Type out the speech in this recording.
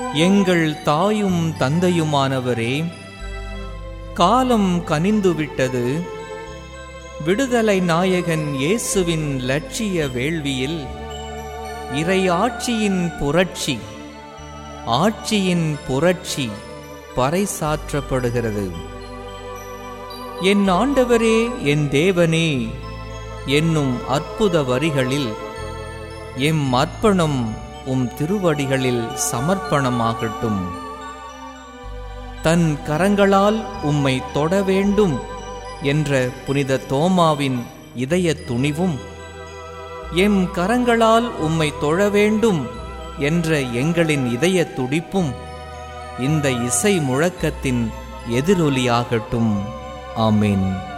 எங்கள் தாயும் தந்தையுமானவரே காலம் கனிந்துவிட்டது விடுதலை நாயகன் இயேசுவின் லட்சிய வேள்வியில் இறை ஆட்சியின் புரட்சி ஆட்சியின் புரட்சி பறைசாற்றப்படுகிறது என் ஆண்டவரே என் தேவனே என்னும் அற்புத வரிகளில் எம் அர்ப்பணம் உம் திருவடிகளில் சமர்ப்பணமாகட்டும் தன் கரங்களால் உம்மை தொட வேண்டும் என்ற புனித தோமாவின் இதய துணிவும் எம் கரங்களால் உம்மை தொழ வேண்டும் என்ற எங்களின் இதய துடிப்பும் இந்த இசை முழக்கத்தின் எதிரொலியாகட்டும் ஆமீன்